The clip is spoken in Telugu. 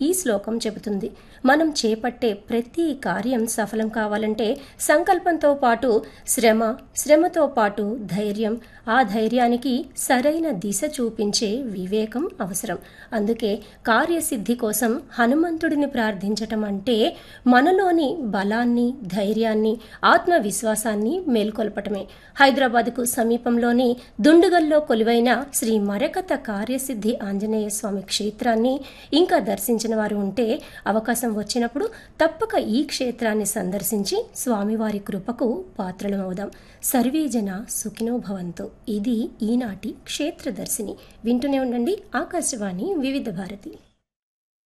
ఈ శ్లోకం చెబుతుంది మనం చేపట్టే ప్రతి కార్యం సఫలం కావాలంటే సంకల్పంతో పాటు శ్రమ శ్రమతో పాటు ధైర్యం ఆ ధైర్యానికి సరైన దిశ చూపించే వివేకం అవసరం అందుకే కార్యసిద్ధి కోసం హనుమంతుడిని ప్రార్థించటం అంటే మనలోని బలాన్ని ధైర్యాన్ని ఆత్మవిశ్వాసాన్ని మేల్కొల్పటమే హైదరాబాద్కు సమీపంలోని దుండుగల్లో కొలువైన శ్రీ మరకత కార్యసిద్ధి ఆంజనేయ స్వామి క్షేత్రాన్ని ఇంకా దర్శించిన వారు ఉంటే అవకాశం వచ్చినప్పుడు తప్పక ఈ క్షేత్రాన్ని సందర్శించి స్వామివారి కృపకు పాత్రలమవుదాం సర్వేజన సుఖినో భవంతు ఇది ఈనాటి క్షేత్రదర్శిని వింటూనే ఉండండి ఆకాశవాణి వివిధ భారతి